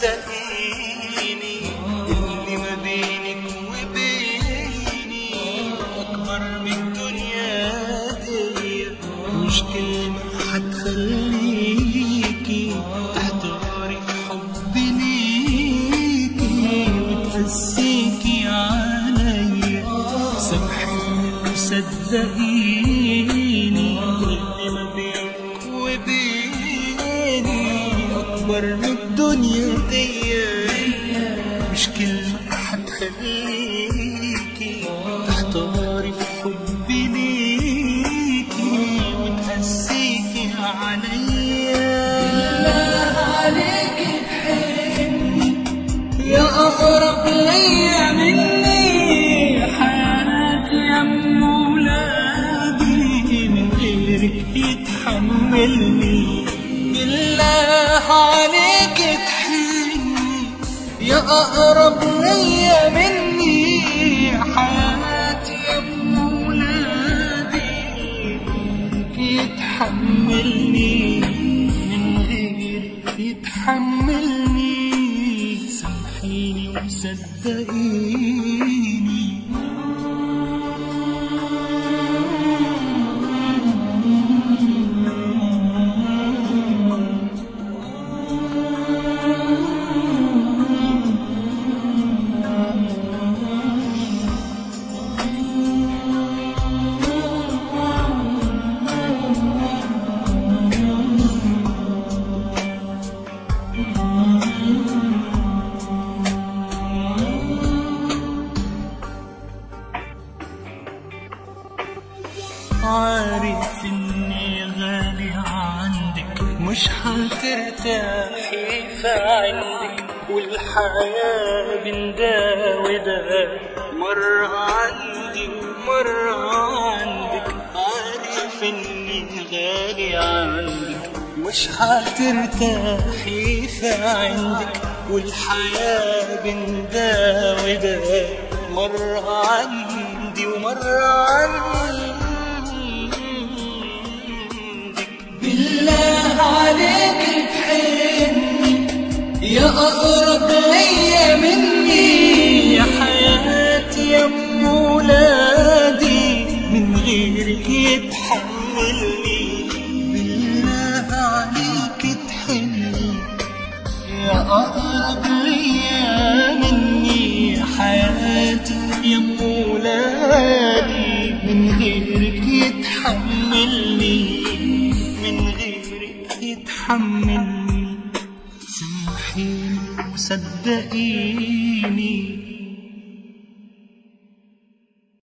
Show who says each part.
Speaker 1: وصدقيني اللي ما بينك وبيني أكبر من الدنيا دي مش كلمة هتخليكي تحتاري في حبي ليكي وتقسيكي عليا سامحيني وصدقيني اللي ما بينك وبيني أكبر من الدنيا دي مش كلمة هتخليكي تحتاري في حبي ليكي وتقسيكي عليا
Speaker 2: عليك تحبني يا أقرب ليا مني
Speaker 1: حياتي يا ام ولادي من غيرك يتحملني بالله عليك تحني يا اقرب ليا مني حياتي يا ام ولادي يتحملني من غيرك يتحملني سامحيني وصدقيني عارف اني غالي عندك مش هترتاحي في عندك والحياة بين ده وده مرة عندي ومرة عندك عارف اني غالي عندك مش هترتاحي في عندك والحياة بين ده وده مرة عندي ومرة عندك
Speaker 2: بالله عليك تحبني يا أقرب ليا مني
Speaker 1: يا حياتي يا ام ولادي من غيرك يتحملني بالله عليك تحني يا اقرب ليا مني يا حياتي يا ام ولادي من غيرك يتحملني من غيرك يتحملني سامحيني وصدقيني